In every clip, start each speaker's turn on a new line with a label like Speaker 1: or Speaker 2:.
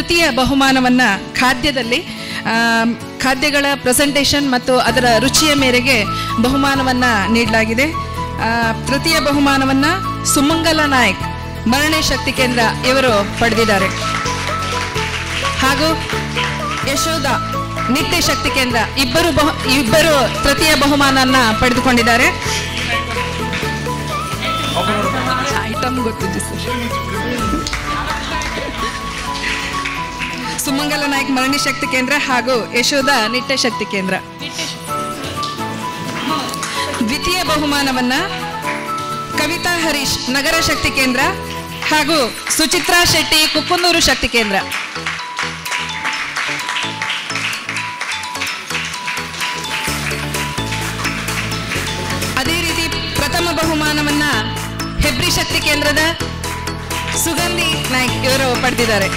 Speaker 1: ತೃತೀಯ ಬಹುಮಾನವನ್ನ ಖಾದ್ಯದಲ್ಲಿ ಆ, ಖಾದ್ಯಗಳ ಪ್ರೆಸೆಂಟೇಷನ್ ಮತ್ತು ಅದರ ರುಚಿಯ ಮೇರೆಗೆ ಬಹುಮಾನವನ್ನ ನೀಡಲಾಗಿದೆ ಆ, ತೃತೀಯ ಬಹುಮಾನವನ್ನ ಸುಮಂಗಲ ನಾಯಕ್ ಮರಣೆ ಶಕ್ತಿ ಕೇಂದ್ರ ಇವರು ಪಡೆದಿದ್ದಾರೆ ಹಾಗೂ ಯಶೋಧ ನಿತ್ಯ ಶಕ್ತಿ ಕೇಂದ್ರ ಇಬ್ಬರು ಬಹು ಇಬ್ಬರು ತೃತೀಯ ಬಹುಮಾನನ್ನ ಪಡೆದುಕೊಂಡಿದ್ದಾರೆ ಐಟಮ್ ಗೊತ್ತಿದೆ ಸರ್ ಸುಮಂಗಲ ನಾಯಕ್ ಮರಣಿ ಶಕ್ತಿ ಕೇಂದ್ರ ಹಾಗೂ ಯಶೋಧ ನಿಟ್ಟ ಶಕ್ತಿ ಕೇಂದ್ರ ದ್ವಿತೀಯ ಬಹುಮಾನವನ್ನ ಕವಿತಾ ಹರೀಶ್ ನಗರ ಶಕ್ತಿ ಕೇಂದ್ರ ಹಾಗೂ ಸುಚಿತ್ರಾ ಶೆಟ್ಟಿ ಕುಕ್ಕುಂದೂರು ಶಕ್ತಿ ಕೇಂದ್ರ ಅದೇ ರೀತಿ ಪ್ರಥಮ ಬಹುಮಾನವನ್ನ ಹೆಬ್ರಿ ಶಕ್ತಿ ಕೇಂದ್ರದ ಸುಗಂಧಿ ನಾಯ್ಕ್ ಇವರು ಪಡೆದಿದ್ದಾರೆ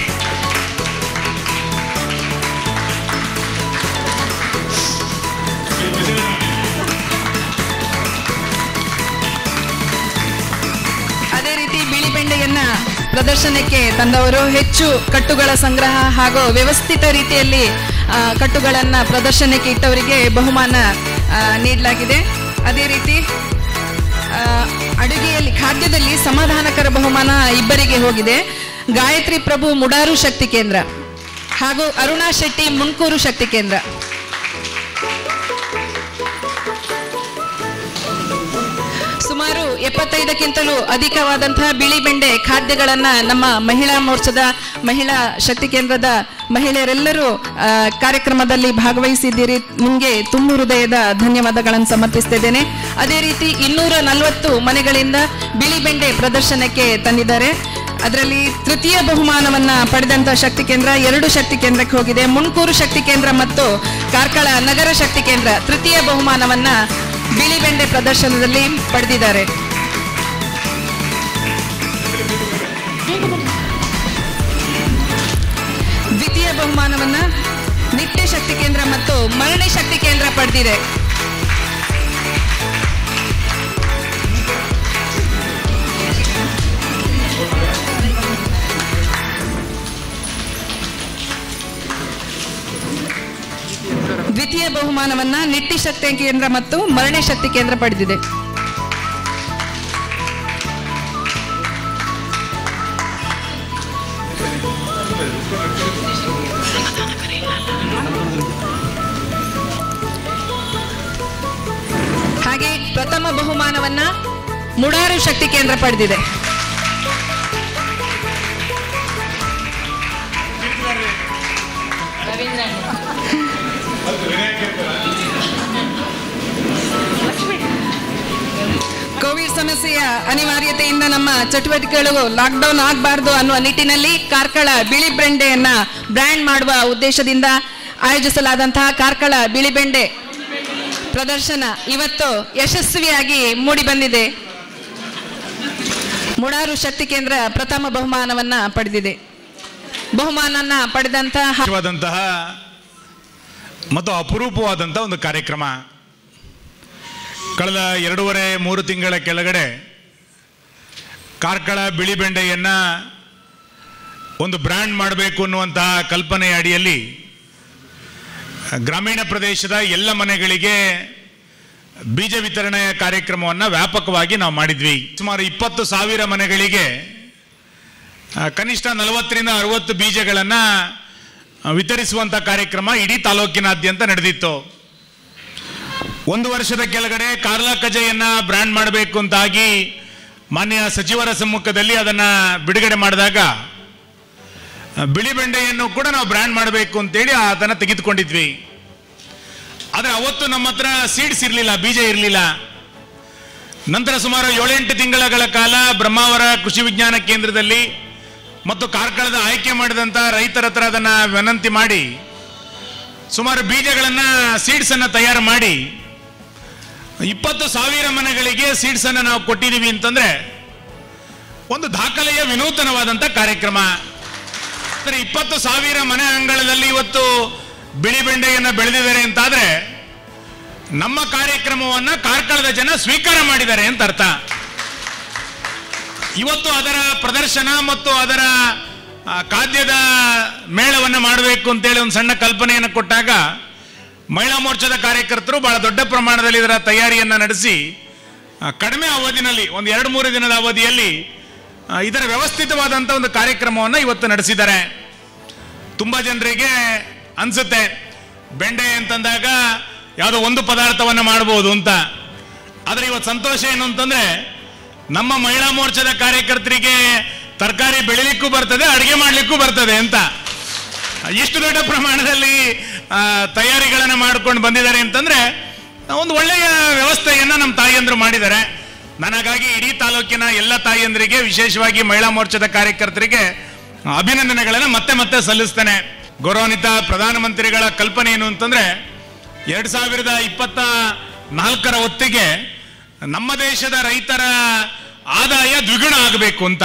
Speaker 1: ಅದೇ ರೀತಿ ಬಿಳಿ ಬೆಂಡೆಯನ್ನ ಪ್ರದರ್ಶನಕ್ಕೆ ತಂದವರು ಹೆಚ್ಚು ಕಟ್ಟುಗಳ ಸಂಗ್ರಹ ಹಾಗೂ ವ್ಯವಸ್ಥಿತ ರೀತಿಯಲ್ಲಿ ಆ, ಕಟ್ಟುಗಳನ್ನ ಪ್ರದರ್ಶನಕ್ಕೆ ಇಟ್ಟವರಿಗೆ ಬಹುಮಾನ ಆ, ನೀಡಲಾಗಿದೆ ಅದೇ ರೀತಿ ಆ, ಅಡುಗೆಯಲ್ಲಿ ಖಾದ್ಯದಲ್ಲಿ ಸಮಾಧಾನಕರ ಬಹುಮಾನ ಇಬ್ಬರಿಗೆ ಹೋಗಿದೆ ಗಾಯತ್ರಿ ಪ್ರಭು ಮುಡಾರು ಶಕ್ತಿ ಕೇಂದ್ರ ಹಾಗೂ ಅರುಣಾ ಶೆಟ್ಟಿ ಮುನ್ಕೂರು ಶಕ್ತಿ ಕೇಂದ್ರ ಸುಮಾರು ಎಪ್ಪತ್ತೈದಕ್ಕಿಂತಲೂ ಅಧಿಕವಾದಂತಹ ಬಿಳಿ ಬೆಂಡೆ ಖಾದ್ಯಗಳನ್ನ ನಮ್ಮ ಮಹಿಳಾ ಮೋರ್ಚಾದ ಮಹಿಳಾ ಶಕ್ತಿ ಕೇಂದ್ರದ ಮಹಿಳೆಯರೆಲ್ಲರೂ ಆ, ಕಾರ್ಯಕ್ರಮದಲ್ಲಿ ಭಾಗವಹಿಸಿದ್ದೀರಿ ನಿಮಗೆ ತುಂಬು ಹೃದಯದ ಧನ್ಯವಾದಗಳನ್ನು ಸಮರ್ಪಿಸ್ತಿದ್ದೇನೆ ಅದೇ ರೀತಿ ಇನ್ನೂರ ನಲವತ್ತು ಮನೆಗಳಿಂದ ಬಿಳಿ ಬೆಂಡೆ ಪ್ರದರ್ಶನಕ್ಕೆ ತಂದಿದ್ದಾರೆ ಅದರಲ್ಲಿ ತೃತೀಯ ಬಹುಮಾನವನ್ನ ಪಡೆದಂತ ಶಕ್ತಿ ಕೇಂದ್ರ ಎರಡು ಶಕ್ತಿ ಕೇಂದ್ರಕ್ಕೆ ಹೋಗಿದೆ ಮುನ್ಕೂರು ಶಕ್ತಿ ಕೇಂದ್ರ ಮತ್ತು ಕಾರ್ಕಳ ನಗರ ಶಕ್ತಿ ಕೇಂದ್ರ ತೃತೀಯ ಬಹುಮಾನವನ್ನ ಬಿಳಿ ಬೆಂಡೆ ಪ್ರದರ್ಶನದಲ್ಲಿ ಪಡೆದಿದ್ದಾರೆ ದ್ವಿತೀಯ ಬಹುಮಾನವನ್ನ ನಿತ್ಯ ಶಕ್ತಿ ಕೇಂದ್ರ ಮತ್ತು ಮರಣಿ ಶಕ್ತಿ ಕೇಂದ್ರ ಪಡೆದಿದೆ ದ್ವಿತೀಯ ಬಹುಮಾನವನ್ನ ನಿಟ್ಟಿ ಶಕ್ತಿ ಕೇಂದ್ರ ಮತ್ತು ಮರಣಿ ಶಕ್ತಿ ಕೇಂದ್ರ ಪಡೆದಿದೆ ಹಾಗೆ ಪ್ರಥಮ ಬಹುಮಾನವನ್ನ ಮುಡಾರು ಶಕ್ತಿ ಕೇಂದ್ರ ಪಡೆದಿದೆ ಕೋವಿಡ್ ಸಮಸ್ಯೆಯ ಅನಿವಾರ್ಯತೆಯಿಂದ ನಮ್ಮ ಚಟುವಟಿಕೆಗಳು ಲಾಕ್ಡೌನ್ ಆಗಬಾರ್ದು ಅನ್ನುವ ನಿಟ್ಟಿನಲ್ಲಿ ಕಾರ್ಕಳ ಬಿಳಿ ಬೆಂಡೆಯನ್ನ ಬ್ರ್ಯಾಂಡ್ ಮಾಡುವ ಉದ್ದೇಶದಿಂದ ಆಯೋಜಿಸಲಾದಂತಹ ಕಾರ್ಕಳ ಬಿಳಿ ಬೆಂಡೆ ಪ್ರದರ್ಶನ ಇವತ್ತು ಯಶಸ್ವಿಯಾಗಿ ಮೂಡಿ ಬಂದಿದೆ ಮುಡಾರು ಶಕ್ತಿ ಕೇಂದ್ರ ಪ್ರಥಮ ಬಹುಮಾನವನ್ನ ಪಡೆದಿದೆ ಬಹುಮಾನನ ಪಡೆದಂತಹ
Speaker 2: ವಿಶೇಷವಾದಂತಹ ಮತ್ತು ಅಪರೂಪವಾದಂಥ ಒಂದು ಕಾರ್ಯಕ್ರಮ ಕಳೆದ ಎರಡೂವರೆ ಮೂರು ತಿಂಗಳ ಕೆಳಗಡೆ ಕಾರ್ಕಳ ಬಿಳಿ ಬೆಂಡೆಯನ್ನು ಒಂದು ಬ್ರ್ಯಾಂಡ್ ಮಾಡಬೇಕು ಅನ್ನುವಂತಹ ಕಲ್ಪನೆಯ ಅಡಿಯಲ್ಲಿ ಗ್ರಾಮೀಣ ಪ್ರದೇಶದ ಎಲ್ಲ ಮನೆಗಳಿಗೆ ಬೀಜ ವಿತರಣೆಯ ಕಾರ್ಯಕ್ರಮವನ್ನು ವ್ಯಾಪಕವಾಗಿ ನಾವು ಮಾಡಿದ್ವಿ ಸುಮಾರು ಇಪ್ಪತ್ತು ಸಾವಿರ ಮನೆಗಳಿಗೆ ಆ, ಕನಿಷ್ಠ ನಲವತ್ತರಿಂದ ಅರವತ್ತು ಬೀಜಗಳನ್ನು ವಿತರಿಸುವಂಥ ಕಾರ್ಯಕ್ರಮ ಇಡೀ ತಾಲೂಕಿನಾದ್ಯಂತ ನಡೆದಿತ್ತು ಒಂದು ವರ್ಷದ ಕೆಳಗಡೆ ಕಾರ್ಲಾ ಕಜೆಯನ್ನ ಬ್ರ್ಯಾಂಡ್ ಮಾಡಬೇಕು ಅಂತಾಗಿ ಮಾನ್ಯ ಸಚಿವರ ಸಮ್ಮುಖದಲ್ಲಿ ಅದನ್ನು ಬಿಡುಗಡೆ ಮಾಡಿದಾಗ ಆ, ಬಿಳಿ ಬೆಂಡೆಯನ್ನು ಕೂಡ ನಾವು ಬ್ರ್ಯಾಂಡ್ ಮಾಡಬೇಕು ಅಂತೇಳಿ ಅದನ್ನು ತೆಗೆದುಕೊಂಡಿದ್ವಿ ಆದರೆ ಅವತ್ತು ನಮ್ಮ ಹತ್ರ ಸೀಡ್ಸ್ ಇರಲಿಲ್ಲ ಬೀಜ ಇರಲಿಲ್ಲ ನಂತರ ಸುಮಾರು ಏಳೆಂಟು ತಿಂಗಳ ಕಾಲ ಬ್ರಹ್ಮಾವರ ಕೃಷಿ ವಿಜ್ಞಾನ ಕೇಂದ್ರದಲ್ಲಿ ಮತ್ತು ಕಾರ್ಕಳದ ಆಯ್ಕೆ ಮಾಡಿದಂಥ ರೈತರ ಹತ್ರ ಅದನ್ನು ವಿನಂತಿ ಮಾಡಿ ಸುಮಾರು ಬೀಜಗಳನ್ನು ಸೀಡ್ಸನ್ನು ತಯಾರು ಮಾಡಿ ಇಪ್ಪತ್ತು ಸಾವಿರ ಮನೆಗಳಿಗೆ ಸೀಡ್ಸನ್ನು ನಾವು ಕೊಟ್ಟಿದ್ದೀವಿ ಅಂತಂದ್ರೆ ಒಂದು ದಾಖಲೆಯ ವಿನೂತನವಾದಂಥ ಕಾರ್ಯಕ್ರಮ ಅಂದರೆ ಇಪ್ಪತ್ತು ಸಾವಿರ ಮನೆ ಅಂಗಳದಲ್ಲಿ ಇವತ್ತು ಬಿಳಿ ಬೆಂಡೆಯನ್ನು ಬೆಳೆದಿದ್ದಾರೆ ಅಂತಾದ್ರೆ ನಮ್ಮ ಕಾರ್ಯಕ್ರಮವನ್ನು ಕಾರ್ಕಳದ ಜನ ಸ್ವೀಕಾರ ಮಾಡಿದ್ದಾರೆ ಅಂತ ಅರ್ಥ ಇವತ್ತು ಅದರ ಪ್ರದರ್ಶನ ಮತ್ತು ಅದರ ಆ, ಖಾದ್ಯದ ಮೇಳವನ್ನು ಮಾಡಬೇಕು ಅಂತೇಳಿ ಒಂದು ಸಣ್ಣ ಕಲ್ಪನೆಯನ್ನು ಕೊಟ್ಟಾಗ ಮಹಿಳಾ ಮೋರ್ಚಾದ ಕಾರ್ಯಕರ್ತರು ಬಹಳ ದೊಡ್ಡ ಪ್ರಮಾಣದಲ್ಲಿ ಇದರ ತಯಾರಿಯನ್ನು ನಡೆಸಿ ಆ, ಕಡಿಮೆ ಅವಧಿನಲ್ಲಿ ಒಂದು ಎರಡು ಮೂರು ದಿನದ ಅವಧಿಯಲ್ಲಿ ಆ, ಇದರ ವ್ಯವಸ್ಥಿತವಾದಂಥ ಒಂದು ಕಾರ್ಯಕ್ರಮವನ್ನು ಇವತ್ತು ನಡೆಸಿದ್ದಾರೆ ತುಂಬ ಜನರಿಗೆ ಅನ್ಸುತ್ತೆ ಬೆಂಡೆ ಅಂತಂದಾಗ ಯಾವುದೋ ಒಂದು ಪದಾರ್ಥವನ್ನು ಮಾಡ್ಬೋದು ಅಂತ ಆದರೆ ಇವತ್ತು ಸಂತೋಷ ಏನು ಅಂತಂದ್ರೆ ನಮ್ಮ ಮಹಿಳಾ ಮೋರ್ಚಾದ ಕಾರ್ಯಕರ್ತರಿಗೆ ತರಕಾರಿ ಬೆಳಿಲಿಕ್ಕೂ ಬರ್ತದೆ ಅಡುಗೆ ಮಾಡಲಿಕ್ಕೂ ಬರ್ತದೆ ಅಂತ ಇಷ್ಟು ದೊಡ್ಡ ಪ್ರಮಾಣದಲ್ಲಿ ಆ, ತಯಾರಿಗಳನ್ನು ಮಾಡ್ಕೊಂಡು ಬಂದಿದ್ದಾರೆ ಅಂತಂದ್ರೆ ಒಂದು ಒಳ್ಳೆಯ ವ್ಯವಸ್ಥೆಯನ್ನ ನಮ್ಮ ತಾಯಿಯಂದ್ರು ಮಾಡಿದ್ದಾರೆ ನನಗಾಗಿ ಇಡೀ ತಾಲೂಕಿನ ಎಲ್ಲ ತಾಯಿಯಂದರಿಗೆ ವಿಶೇಷವಾಗಿ ಮಹಿಳಾ ಮೋರ್ಚಾದ ಕಾರ್ಯಕರ್ತರಿಗೆ ಅಭಿನಂದನೆಗಳನ್ನು ಮತ್ತೆ ಮತ್ತೆ ಸಲ್ಲಿಸ್ತೇನೆ ಗೌರವಾನ್ವಿತ ಪ್ರಧಾನಮಂತ್ರಿಗಳ ಕಲ್ಪನೆ ಏನು ಅಂತಂದ್ರೆ ಎರಡ್ ಸಾವಿರದ ಇಪ್ಪತ್ತ ನಾಲ್ಕರ ಹೊತ್ತಿಗೆ ನಮ್ಮ ದೇಶದ ರೈತರ ಆದಾಯ ದ್ವಿಗುಣ ಆಗಬೇಕು ಅಂತ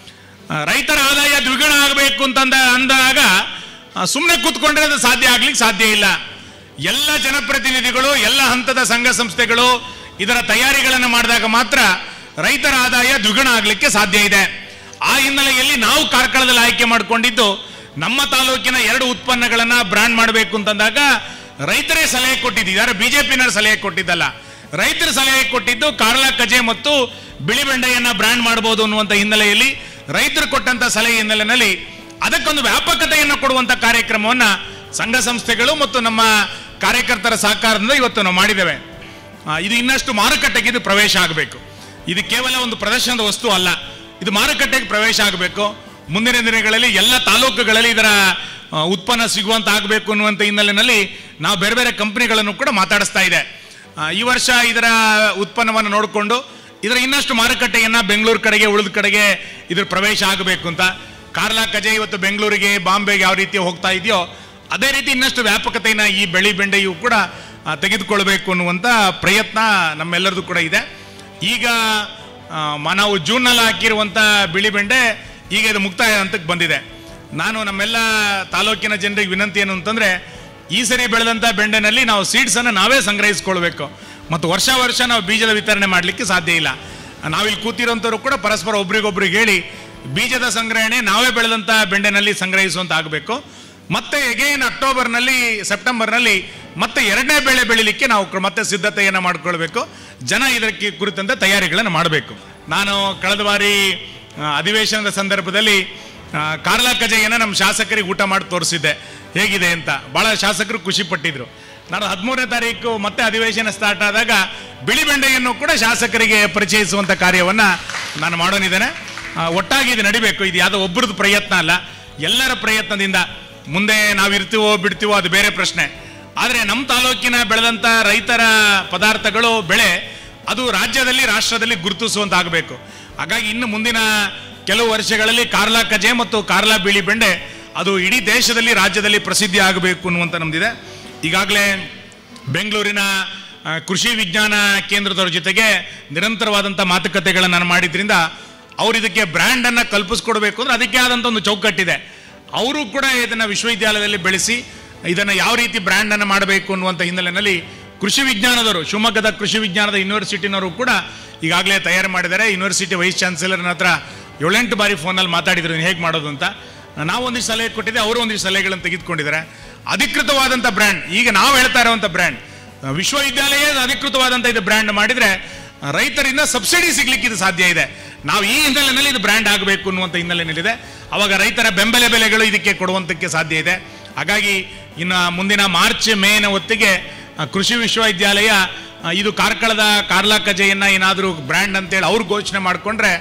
Speaker 2: ಆ, ರೈತರ ಆದಾಯ ದ್ವಿಗುಣ ಆಗಬೇಕು ಅಂತಂದ ಅಂದಾಗ ಸುಮ್ಮನೆ ಕೂತ್ಕೊಂಡ್ರೆ ಅದು ಸಾಧ್ಯ ಆಗ್ಲಿಕ್ಕೆ ಸಾಧ್ಯ ಇಲ್ಲ ಎಲ್ಲ ಜನಪ್ರತಿನಿಧಿಗಳು ಎಲ್ಲ ಹಂತದ ಸಂಘ ಸಂಸ್ಥೆಗಳು ಇದರ ತಯಾರಿಗಳನ್ನು ಮಾಡಿದಾಗ ಮಾತ್ರ ರೈತರ ಆದಾಯ ದ್ವಿಗುಣ ಆಗಲಿಕ್ಕೆ ಸಾಧ್ಯ ಇದೆ ಆ ಹಿನ್ನೆಲೆಯಲ್ಲಿ ನಾವು ಕಾರ್ಕಳದಲ್ಲಿ ಆಯ್ಕೆ ಮಾಡಿಕೊಂಡಿದ್ದು ನಮ್ಮ ತಾಲೂಕಿನ ಎರಡು ಉತ್ಪನ್ನಗಳನ್ನ ಬ್ರಾಂಡ್ ಮಾಡಬೇಕು ಅಂತಂದಾಗ ರೈತರೇ ಸಲಹೆ ಕೊಟ್ಟಿದ್ದಾರೆ ಬಿಜೆಪಿನವರು ಸಲಹೆ ಕೊಟ್ಟಿದ್ದಲ್ಲ ರೈತರು ಸಲಹೆ ಕೊಟ್ಟಿದ್ದು ಕಾರ್ಲಾ ಕಜೆ ಮತ್ತು ಬಿಳಿ ಬೆಂಡೆಯನ್ನ ಬ್ರಾಂಡ್ ಮಾಡಬಹುದು ಅನ್ನುವಂಥ ಹಿನ್ನೆಲೆಯಲ್ಲಿ ರೈತರು ಕೊಟ್ಟಂತ ಸಲಹೆ ಹಿನ್ನೆಲೆಯಲ್ಲಿ ಅದಕ್ಕೊಂದು ವ್ಯಾಪಕತೆಯನ್ನು ಕೊಡುವಂತ ಕಾರ್ಯಕ್ರಮವನ್ನ ಸಂಘ ಸಂಸ್ಥೆಗಳು ಮತ್ತು ನಮ್ಮ ಕಾರ್ಯಕರ್ತರ ಸಹಕಾರದಿಂದ ಇವತ್ತು ನಾವು ಮಾಡಿದ್ದೇವೆ ಆ, ಇದು ಇನ್ನಷ್ಟು ಮಾರುಕಟ್ಟೆಗೆ ಇದು ಪ್ರವೇಶ ಆಗಬೇಕು ಇದು ಕೇವಲ ಒಂದು ಪ್ರದರ್ಶನದ ವಸ್ತು ಅಲ್ಲ ಇದು ಮಾರುಕಟ್ಟೆಗೆ ಪ್ರವೇಶ ಆಗಬೇಕು ಮುಂದಿನ ದಿನಗಳಲ್ಲಿ ಎಲ್ಲ ತಾಲೂಕುಗಳಲ್ಲಿ ಇದರ ಆ, ಉತ್ಪನ್ನ ಸಿಗುವಂತ ಆಗಬೇಕು ಅನ್ನುವಂಥ ಹಿನ್ನೆಲೆಯಲ್ಲಿ ನಾವು ಬೇರೆ ಬೇರೆ ಕಂಪನಿಗಳನ್ನು ಕೂಡ ಮಾತಾಡಿಸ್ತಾ ಇದೆ ಆ, ಈ ವರ್ಷ ಇದರ ಉತ್ಪನ್ನವನ್ನು ನೋಡಿಕೊಂಡು ಇದರ ಇನ್ನಷ್ಟು ಮಾರುಕಟ್ಟೆಯನ್ನ ಬೆಂಗಳೂರು ಕಡೆಗೆ ಉಳಿದ ಕಡೆಗೆ ಇದ್ರ ಪ್ರವೇಶ ಆಗಬೇಕು ಅಂತ ಕಾರ್ಲಾ ಕಜೆ ಇವತ್ತು ಬೆಂಗಳೂರಿಗೆ ಬಾಂಬೆಗೆ ಯಾವ ರೀತಿ ಹೋಗ್ತಾ ಇದೆಯೋ ಅದೇ ರೀತಿ ಇನ್ನಷ್ಟು ವ್ಯಾಪಕತೆಯನ್ನು ಈ ಬೆಳಿ ಬೆಂಡೆಯು ಕೂಡ ಆ, ತೆಗೆದುಕೊಳ್ಬೇಕು ಅನ್ನುವಂಥ ಪ್ರಯತ್ನ ನಮ್ಮೆಲ್ಲರದು ಕೂಡ ಇದೆ ಈಗ ಆ, ಮ- ನಾವು ಜೂನ್ನಲ್ಲಿ ಹಾಕಿರುವಂಥ ಬಿಳಿ ಬೆಂಡೆ ಈಗ ಇದು ಮುಕ್ತಾಯ ಹಂತಕ್ಕೆ ಬಂದಿದೆ ನಾನು ನಮ್ಮೆಲ್ಲ ತಾಲೂಕಿನ ಜನರಿಗೆ ವಿನಂತಿ ಏನು ಅಂತಂದ್ರೆ ಈ ಸರಿ ಬೆಳೆದಂಥ ಬೆಂಡೆನಲ್ಲಿ ನಾವು ಸೀಡ್ಸನ್ನು ನಾವೇ ಸಂಗ್ರಹಿಸ್ಕೊಳ್ಬೇಕು ಮತ್ತು ವರ್ಷ ವರ್ಷ ನಾವು ಬೀಜದ ವಿತರಣೆ ಮಾಡಲಿಕ್ಕೆ ಸಾಧ್ಯ ಇಲ್ಲ ನಾವಿಲ್ಲಿ ಕೂತಿರೋಂಥವ್ರು ಕೂಡ ಪರಸ್ಪರ ಒಬ್ರಿಗೊಬ್ರಿಗೆ ಹೇಳಿ ಬೀಜದ ಸಂಗ್ರಹಣೆ ನಾವೇ ಬೆಳೆದಂಥ ಬೆಂಡೆನಲ್ಲಿ ಸಂಗ್ರಹಿಸುವಂತ ಆಗಬೇಕು ಮತ್ತೆ ಎಗೇನ್ ಅಕ್ಟೋಬರ್ನಲ್ಲಿ ಸೆಪ್ಟೆಂಬರ್ನಲ್ಲಿ ಮತ್ತೆ ಎರಡನೇ ಬೆಳೆ ಬೆಳಿಲಿಕ್ಕೆ ನಾವು ಕ- ಮತ್ತೆ ಸಿದ್ಧತೆಯನ್ನು ಮಾಡ್ಕೊಳ್ಬೇಕು ಜನ ಇದಕ್ಕೆ ಕುರಿತಂತೆ ತಯಾರಿಗಳನ್ನು ಮಾಡಬೇಕು ನಾನು ಕಳೆದ ಬಾರಿ ಆ, ಅಧಿವೇಶನದ ಸಂದರ್ಭದಲ್ಲಿ ಆ, ಕಾರ್ಲಾ ಕಜೆಯನ್ನು ನಮ್ಮ ಶಾಸಕರಿಗೆ ಊಟ ಮಾಡಿ ತೋರಿಸಿದ್ದೆ ಹೇಗಿದೆ ಅಂತ ಭಾಳ ಶಾಸಕರು ಖುಷಿ ಪಟ್ಟಿದ್ರು ನಾನು ಹದಿಮೂರನೇ ತಾರೀಕು ಮತ್ತೆ ಅಧಿವೇಶನ ಸ್ಟಾರ್ಟ್ ಆದಾಗ ಬಿಳಿ ಬೆಂಡೆಯನ್ನು ಕೂಡ ಶಾಸಕರಿಗೆ ಪರಿಚಯಿಸುವಂಥ ಕಾರ್ಯವನ್ನು ನಾನು ಮಾಡೋನಿದ್ದೇನೆ ಆ, ಒಟ್ಟಾಗಿ ಇದು ನಡಿಬೇಕು ಇದು ಯಾವುದೋ ಒಬ್ಬರದ್ದು ಪ್ರಯತ್ನ ಅಲ್ಲ ಎಲ್ಲರ ಪ್ರಯತ್ನದಿಂದ ಮುಂದೆ ನಾವು ಇರ್ತೀವೋ ಬಿಡ್ತೀವೋ ಅದು ಬೇರೆ ಪ್ರಶ್ನೆ ಆದರೆ ನಮ್ಮ ತಾಲೂಕಿನ ಬೆಳೆದಂಥ ರೈತರ ಪದಾರ್ಥಗಳು ಬೆಳೆ ಅದು ರಾಜ್ಯದಲ್ಲಿ ರಾಷ್ಟ್ರದಲ್ಲಿ ಗುರುತಿಸುವಂತಾಗಬೇಕು ಹಾಗಾಗಿ ಇನ್ನು ಮುಂದಿನ ಕೆಲವು ವರ್ಷಗಳಲ್ಲಿ ಕಾರ್ಲಾ ಕಜೆ ಮತ್ತು ಕಾರ್ಲಾ ಬಿಳಿ ಬೆಂಡೆ ಅದು ಇಡೀ ದೇಶದಲ್ಲಿ ರಾಜ್ಯದಲ್ಲಿ ಪ್ರಸಿದ್ಧಿ ಆಗಬೇಕು ಅನ್ನುವಂಥ ನಮ್ದಿದೆ ಈಗಾಗಲೇ ಬೆಂಗಳೂರಿನ ಆ, ಕೃಷಿ ವಿಜ್ಞಾನ ಕೇಂದ್ರದವ್ರ ಜೊತೆಗೆ ನಿರಂತರವಾದಂಥ ಮಾತುಕತೆಗಳನ್ನು ನಾನು ಮಾಡಿದ್ರಿಂದ ಅವ್ರು ಇದಕ್ಕೆ ಬ್ರ್ಯಾಂಡನ್ನು ಕಲ್ಪಿಸ್ಕೊಡ್ಬೇಕು ಅಂದ್ರೆ ಅದಕ್ಕೆ ಆದಂಥ ಒಂದು ಚೌಕಟ್ಟಿದೆ ಅವರು ಕೂಡ ಇದನ್ನು ವಿಶ್ವವಿದ್ಯಾಲಯದಲ್ಲಿ ಬೆಳೆಸಿ ಇದನ್ನು ಯಾವ ರೀತಿ ಬ್ರ್ಯಾಂಡನ್ನು ಮಾಡಬೇಕು ಅನ್ನುವಂಥ ಹಿನ್ನೆಲೆಯಲ್ಲಿ ಕೃಷಿ ವಿಜ್ಞಾನದವರು ಶಿವಮೊಗ್ಗದ ಕೃಷಿ ವಿಜ್ಞಾನದ ಯೂನಿವರ್ಸಿಟಿನವರು ಕೂಡ ಈಗಾಗಲೇ ತಯಾರು ಮಾಡಿದ್ದಾರೆ ಯೂನಿವರ್ಸಿಟಿ ವೈಸ್ ಚಾನ್ಸಲರ್ನ ಹತ್ರ ಏಳೆಂಟು ಬಾರಿ ಫೋನಲ್ಲಿ ಮಾತಾಡಿದ್ರು ಹೇಗೆ ಮಾಡೋದು ಅಂತ ನಾವು ಒಂದಿಷ್ಟು ಸಲಹೆ ಕೊಟ್ಟಿದ್ದೆ ಅವರು ಒಂದಿಷ್ಟು ಸಲಹೆಗಳನ್ನು ತೆಗೆದುಕೊಂಡಿದ್ದಾರೆ ಅಧಿಕೃತವಾದಂಥ ಬ್ರ್ಯಾಂಡ್ ಈಗ ನಾವು ಹೇಳ್ತಾ ಇರುವಂಥ ಬ್ರ್ಯಾಂಡ್ ವಿಶ್ವವಿದ್ಯಾಲಯ ಅಧಿಕೃತವಾದಂಥ ಇದು ಬ್ರ್ಯಾಂಡ್ ಮಾಡಿದ್ರೆ ರೈತರಿಂದ ಸಬ್ಸಿಡಿ ಸಿಗ್ಲಿಕ್ಕೆ ಇದು ಸಾಧ್ಯ ಇದೆ ನಾವು ಈ ಹಿನ್ನೆಲೆಯಲ್ಲಿ ಇದು ಬ್ರ್ಯಾಂಡ್ ಆಗಬೇಕು ಅನ್ನುವಂಥ ಹಿನ್ನೆಲೆಯಲ್ಲಿದೆ ಅವಾಗ ರೈತರ ಬೆಂಬಲ ಬೆಲೆಗಳು ಇದಕ್ಕೆ ಕೊಡುವಂತಕ್ಕೆ ಸಾಧ್ಯ ಇದೆ ಹಾಗಾಗಿ ಇನ್ನು ಮುಂದಿನ ಮಾರ್ಚ್ ಮೇನ ಹೊತ್ತಿಗೆ ಆ, ಕೃಷಿ ವಿಶ್ವವಿದ್ಯಾಲಯ ಆ, ಇದು ಕಾರ್ಕಳದ ಕಾರ್ಲಾ ಕಜೆಯನ್ನ ಏನಾದರೂ ಬ್ರ್ಯಾಂಡ್ ಅಂತೇಳಿ ಅವ್ರು ಘೋಷಣೆ ಮಾಡಿಕೊಂಡ್ರೆ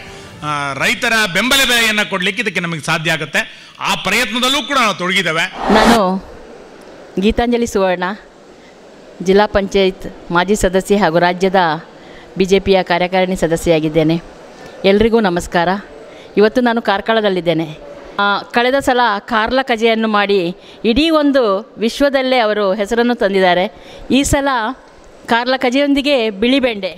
Speaker 2: ರೈತರ ಬೆಂಬಲ ಬೆಲೆಯನ್ನು ಕೊಡ್ಲಿಕ್ಕೆ ಇದಕ್ಕೆ ನಮಗೆ ಸಾಧ್ಯ ಆಗುತ್ತೆ ಆ ಪ್ರಯತ್ನದಲ್ಲೂ ಕೂಡ ನಾವು ತೊಡಗಿದ್ದೇವೆ
Speaker 3: ನಾನು ಗೀತಾಂಜಲಿ ಸುವರ್ಣ ಜಿಲ್ಲಾ ಪಂಚಾಯತ್ ಮಾಜಿ ಸದಸ್ಯೆ ಹಾಗೂ ರಾಜ್ಯದ ಬಿ ಜೆ ಪಿಯ ಕಾರ್ಯಕಾರಿಣಿ ಸದಸ್ಯೆಯಾಗಿದ್ದೇನೆ ಎಲ್ರಿಗೂ ನಮಸ್ಕಾರ ಇವತ್ತು ನಾನು ಕಾರ್ಕಳದಲ್ಲಿದ್ದೇನೆ ಆ, ಕಳೆದ ಸಲ ಕಾರ್ಲ ಕಜೆಯನ್ನು ಮಾಡಿ ಇಡೀ ಒಂದು ವಿಶ್ವದಲ್ಲೇ ಅವರು ಹೆಸರನ್ನು ತಂದಿದ್ದಾರೆ ಈ ಸಲ ಕಾರ್ಲ ಕಜೆಯೊಂದಿಗೆ ಬಿಳಿ ಬೆಂಡೆ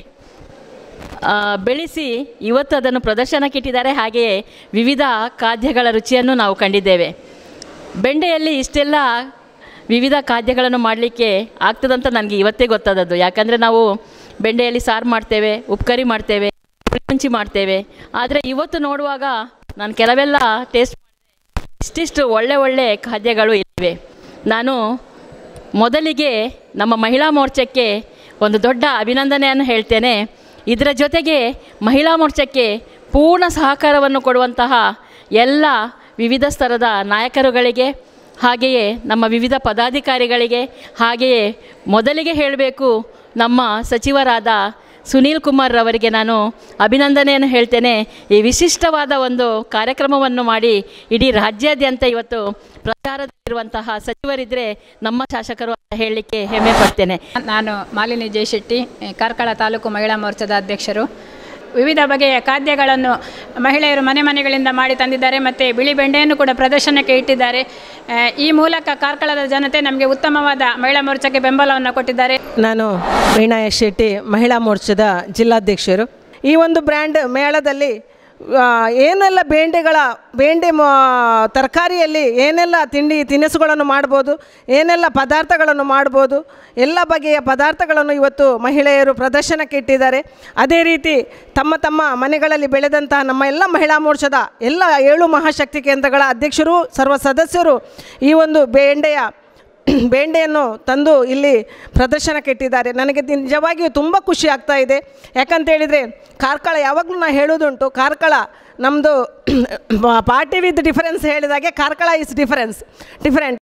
Speaker 3: ಆ, ಬೆಳೆಸಿ ಇವತ್ತು ಅದನ್ನು ಪ್ರದರ್ಶನಕ್ಕೆ ಇಟ್ಟಿದ್ದಾರೆ ಹಾಗೆಯೇ ವಿವಿಧ ಖಾದ್ಯಗಳ ರುಚಿಯನ್ನು ನಾವು ಕಂಡಿದ್ದೇವೆ ಬೆಂಡೆಯಲ್ಲಿ ಇಷ್ಟೆಲ್ಲ ವಿವಿಧ ಖಾದ್ಯಗಳನ್ನು ಮಾಡಲಿಕ್ಕೆ ಆಗ್ತದಂತ ನನಗೆ ಇವತ್ತೇ ಗೊತ್ತಾದದ್ದು ಯಾಕಂದರೆ ನಾವು ಬೆಂಡೆಯಲ್ಲಿ ಸಾರು ಮಾಡ್ತೇವೆ ಉಪ್ಕರಿ ಮಾಡ್ತೇವೆ ಮುಂಚಿ ಮಾಡ್ತೇವೆ ಆದರೆ ಇವತ್ತು ನೋಡುವಾಗ ನಾನು ಕೆಲವೆಲ್ಲ ಟೇಸ್ಟ್ ಇಷ್ಟಿಷ್ಟು ಒಳ್ಳೆ ಒಳ್ಳೆ ಖಾದ್ಯಗಳು ಇವೆ ನಾನು ಮೊದಲಿಗೆ ನಮ್ಮ ಮಹಿಳಾ ಮೋರ್ಚಾಕ್ಕೆ ಒಂದು ದೊಡ್ಡ ಅಭಿನಂದನೆಯನ್ನು ಹೇಳ್ತೇನೆ ಇದರ ಜೊತೆಗೆ ಮಹಿಳಾ ಮೋರ್ಚಾಕ್ಕೆ ಪೂರ್ಣ ಸಹಕಾರವನ್ನು ಕೊಡುವಂತಹ ಎಲ್ಲ ವಿವಿಧ ಸ್ತರದ ನಾಯಕರುಗಳಿಗೆ ಹಾಗೆಯೇ ನಮ್ಮ ವಿವಿಧ ಪದಾಧಿಕಾರಿಗಳಿಗೆ ಹಾಗೆಯೇ ಮೊದಲಿಗೆ ಹೇಳಬೇಕು ನಮ್ಮ ಸಚಿವರಾದ ಸುನೀಲ್ ಕುಮಾರ್ ಅವರಿಗೆ ನಾನು ಅಭಿನಂದನೆಯನ್ನು ಹೇಳ್ತೇನೆ ಈ ವಿಶಿಷ್ಟವಾದ ಒಂದು ಕಾರ್ಯಕ್ರಮವನ್ನು ಮಾಡಿ ಇಡೀ ರಾಜ್ಯಾದ್ಯಂತ ಇವತ್ತು ಪ್ರಚಾರದಲ್ಲಿರುವಂತಹ ಸಚಿವರಿದ್ದರೆ ನಮ್ಮ ಶಾಸಕರು ಅಂತ ಹೇಳಲಿಕ್ಕೆ ಹೆಮ್ಮೆ ಪಡ್ತೇನೆ
Speaker 4: ನಾನು ಮಾಲಿನಿ ಜಯಶೆಟ್ಟಿ ಕಾರ್ಕಳ ತಾಲೂಕು ಮಹಿಳಾ ಮೋರ್ಚಾದ ಅಧ್ಯಕ್ಷರು ವಿವಿಧ ಬಗೆಯ ಖಾದ್ಯಗಳನ್ನು ಮಹಿಳೆಯರು ಮನೆ ಮನೆಗಳಿಂದ ಮಾಡಿ ತಂದಿದ್ದಾರೆ ಮತ್ತು ಬಿಳಿ ಬೆಂಡೆಯನ್ನು ಕೂಡ ಪ್ರದರ್ಶನಕ್ಕೆ ಇಟ್ಟಿದ್ದಾರೆ ಆ, ಈ ಮೂಲಕ ಕಾರ್ಕಳದ ಜನತೆ ನಮಗೆ ಉತ್ತಮವಾದ ಮಹಿಳಾ ಮೋರ್ಚಾಕ್ಕೆ ಬೆಂಬಲವನ್ನು ಕೊಟ್ಟಿದ್ದಾರೆ
Speaker 5: ನಾನು ವೀಣಾ ಎಸ್ ಶೆಟ್ಟಿ ಮಹಿಳಾ ಮೋರ್ಚಾದ ಜಿಲ್ಲಾಧ್ಯಕ್ಷರು ಈ ಒಂದು ಬ್ರ್ಯಾಂಡ್ ಮೇಳದಲ್ಲಿ ಆ, ಏನೆಲ್ಲ ಬೇಂಡೆಗಳ ಬೇಂಡೆ ಮೊ ತರಕಾರಿಯಲ್ಲಿ ಏನೆಲ್ಲ ತಿಂಡಿ ತಿನಿಸುಗಳನ್ನು ಮಾಡ್ಬೋದು ಏನೆಲ್ಲ ಪದಾರ್ಥಗಳನ್ನು ಮಾಡ್ಬೋದು ಎಲ್ಲ ಬಗೆಯ ಪದಾರ್ಥಗಳನ್ನು ಇವತ್ತು ಮಹಿಳೆಯರು ಪ್ರದರ್ಶನಕ್ಕೆ ಇಟ್ಟಿದ್ದಾರೆ ಅದೇ ರೀತಿ ತಮ್ಮ ತಮ್ಮ ಮನೆಗಳಲ್ಲಿ ಬೆಳೆದಂತಹ ನಮ್ಮ ಎಲ್ಲ ಮಹಿಳಾ ಮೋರ್ಚಾದ ಎಲ್ಲ ಏಳು ಮಹಾಶಕ್ತಿ ಕೇಂದ್ರಗಳ ಅಧ್ಯಕ್ಷರು ಸರ್ವ ಸದಸ್ಯರು ಈ ಒಂದು ಬೇಂಡೆಯ ಬೇಂಡೆಯನ್ನು ತಂದು ಇಲ್ಲಿ ಪ್ರದರ್ಶನಕ್ಕೆ ಇಟ್ಟಿದ್ದಾರೆ ನನಗೆ ದಿ- ನಿಜವಾಗಿಯೂ ತುಂಬ ಖುಷಿ ಆಗ್ತಾ ಇದೆ ಯಾಕಂತ ಹೇಳಿದರೆ ಕಾರ್ಕಳ ಯಾವಾಗಲೂ ನಾನು ಹೇಳೋದುಂಟು ಕಾರ್ಕಳ ನಮ್ಮದು ಪಾರ್ಟಿ ವಿತ್ ಡಿಫರೆನ್ಸ್ ಹೇಳಿದಾಗೆ ಕಾರ್ಕಳ ಇಸ್ ಡಿಫರೆನ್ಸ್ ಡಿಫರೆಂಟ್